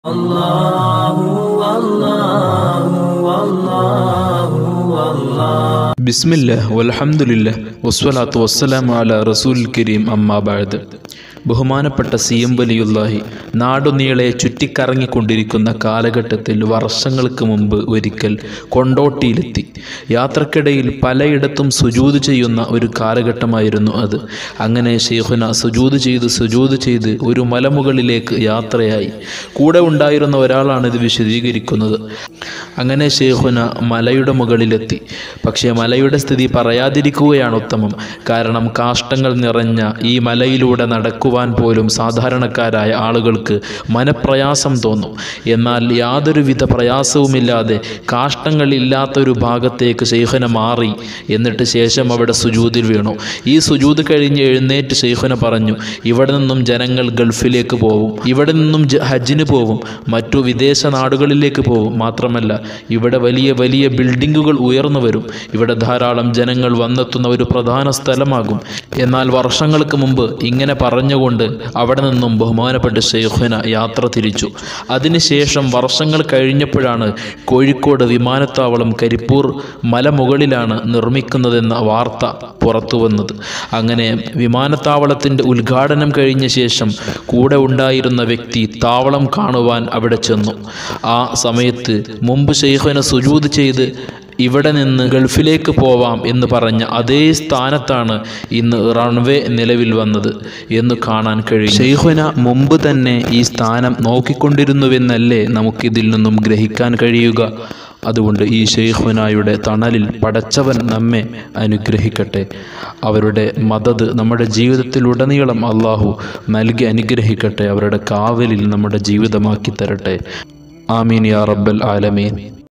ബിസ്മില്ല വൽഹംദുലില്ല വസ്വലാത്തു വസ്സലാമു അല റസൂൽ കരീം അമ്മാബാഴത് ബഹുമാനപ്പെട്ട സി എം വലിയുല്ലാഹി നാടുനീളെ ചുറ്റിക്കറങ്ങിക്കൊണ്ടിരിക്കുന്ന കാലഘട്ടത്തിൽ വർഷങ്ങൾക്ക് മുമ്പ് ഒരിക്കൽ കൊണ്ടോട്ടിയിലെത്തി യാത്രക്കിടയിൽ പലയിടത്തും സുജൂത് ചെയ്യുന്ന ഒരു കാലഘട്ടമായിരുന്നു അത് അങ്ങനെ ഷെയ്ഖുന സുജൂത് ചെയ്ത് സുജൂത് ചെയ്ത് ഒരു മലമുകളിലേക്ക് യാത്രയായി കൂടെ ഉണ്ടായിരുന്ന ഒരാളാണ് ഇത് വിശദീകരിക്കുന്നത് അങ്ങനെ ഷെയ്ഖുന മലയുടെ മുകളിലെത്തി പക്ഷേ മലയുടെ സ്ഥിതി പറയാതിരിക്കുകയാണ് ഉത്തമം കാരണം കാഷ്ടങ്ങൾ നിറഞ്ഞ ഈ മലയിലൂടെ നടക്കുവാൻ പോലും സാധാരണക്കാരായ ആളുകൾക്ക് മനപ്രയാസം തോന്നും എന്നാൽ യാതൊരുവിധ പ്രയാസവുമില്ലാതെ കാഷ്ടങ്ങൾ ഇല്ലാത്തൊരു ഭാഗത്തേക്ക് ഷെയ്ഖുന മാറി എന്നിട്ട് ശേഷം അവിടെ സുജൂതിൽ വീണു ഈ സുജൂത് കഴിഞ്ഞ് എഴുന്നേറ്റ് ഷെയ്ഖുന പറഞ്ഞു ഇവിടെ നിന്നും ജനങ്ങൾ ഗൾഫിലേക്ക് പോവും ഇവിടെ നിന്നും ജ- ഹജ്ജിന് പോവും മറ്റു വിദേശ നാടുകളിലേക്ക് പോവും മാത്രമല്ല ഇവിടെ വലിയ വലിയ ബിൽഡിങ്ങുകൾ ഉയർന്നു വരും ഇവിടെ ധാരാളം ജനങ്ങൾ വന്നെത്തുന്ന ഒരു പ്രധാന സ്ഥലമാകും എന്നാൽ വർഷങ്ങൾക്ക് മുമ്പ് ഇങ്ങനെ പറഞ്ഞുകൊണ്ട് അവിടെ നിന്നും ബഹുമാനപ്പെട്ട ഷെയ്ഖുന യാത്ര തിരിച്ചു അതിനുശേഷം വർഷങ്ങൾ കഴിഞ്ഞപ്പോഴാണ് കോഴിക്കോട് വിമാനത്താവളം കരിപ്പൂർ മലമുകളിലാണ് നിർമ്മിക്കുന്നതെന്ന വാർത്ത പുറത്തു വന്നത് അങ്ങനെ വിമാനത്താവളത്തിൻ്റെ ഉദ്ഘാടനം കഴിഞ്ഞ ശേഷം കൂടെ ഉണ്ടായിരുന്ന വ്യക്തി താവളം കാണുവാൻ അവിടെ ചെന്നു ആ സമയത്ത് മുമ്പ് ഷെയ്ഖുന സുജൂത് ചെയ്ത് ഇവിടെ നിന്ന് ഗൾഫിലേക്ക് പോവാം എന്ന് പറഞ്ഞ അതേ സ്ഥാനത്താണ് ഇന്ന് റൺവേ നിലവിൽ വന്നത് എന്ന് കാണാൻ കഴിയും ഷെയ്ഖുന മുമ്പ് തന്നെ ഈ സ്ഥാനം നോക്കിക്കൊണ്ടിരുന്നുവെന്നല്ലേ നമുക്കിതിൽ നിന്നും ഗ്രഹിക്കാൻ കഴിയുക അതുകൊണ്ട് ഈ ഷെയ്ഖുനായുടെ തണലിൽ പടച്ചവൻ നമ്മെ അനുഗ്രഹിക്കട്ടെ അവരുടെ മദത് നമ്മുടെ ജീവിതത്തിലുടനീളം അള്ളാഹു നൽകി അനുഗ്രഹിക്കട്ടെ അവരുടെ കാവലിൽ നമ്മുടെ ജീവിതമാക്കി തരട്ടെ ആമീൻ യാ റബ്ബൽ ആലമീൻ